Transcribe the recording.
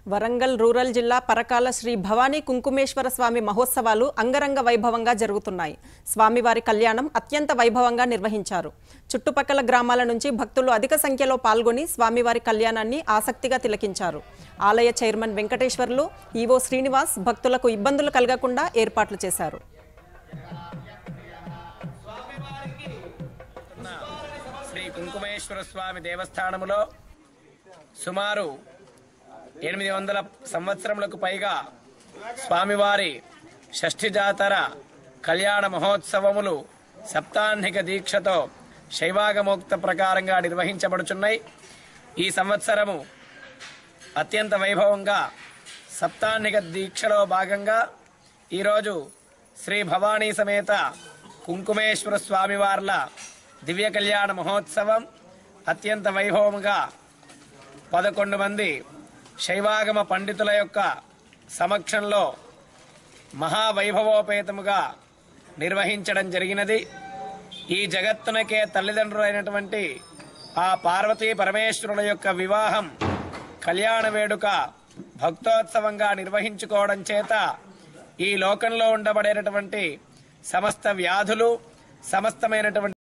Warangal rural జిల్లా పరకాల శ్రీ భవానీ కుంకుమేశ్వర స్వామి మహోత్సవాలు అంగరంగ వైభవంగా జరుగుతున్నాయి స్వామివారి కళ్యాణం అత్యంత వైభవంగా నిర్వహించారు చుట్టుపక్కల గ్రామాల నుంచి భక్తులు అధిక సంఖ్యలో పాల్గొని స్వామివారి కళ్యాణాన్ని ఆసక్తిగా తిలకించారు ఆలయ చైర్మన్ వెంకటేశ్వర్లు ఈవో శ్రీనివాస్ భక్తులకు ఇబ్బందులు కలగకుండా ఏర్పాట్లు చేశారు శ్రీ కుంకుమేశ్వర స్వామి దేవస్థానములో సుమారు ఎనిమిది వందల సంవత్సరములకు పైగా స్వామివారి షష్ఠి జాతర కళ్యాణ మహోత్సవములు సప్తాహ్నిక దీక్షతో శైవాగమోక్త ప్రకారంగా నిర్వహించబడుచున్నాయి ఈ సంవత్సరము అత్యంత వైభవంగా సప్తాహ్నిక దీక్షలో భాగంగా ఈరోజు శ్రీ భవానీ సమేత కుంకుమేశ్వర స్వామివార్ల దివ్య కళ్యాణ మహోత్సవం అత్యంత వైభవంగా పదకొండు మంది శైవాగమ పండితుల యొక్క సమక్షంలో మహావైభవోపేతముగా నిర్వహించడం జరిగినది ఈ జగత్తునకే తల్లిదండ్రులైనటువంటి ఆ పార్వతీ పరమేశ్వరుల యొక్క వివాహం కళ్యాణ వేడుక భక్తోత్సవంగా నిర్వహించుకోవడం చేత ఈ లోకంలో ఉండబడేటటువంటి సమస్త వ్యాధులు సమస్తమైనటువంటి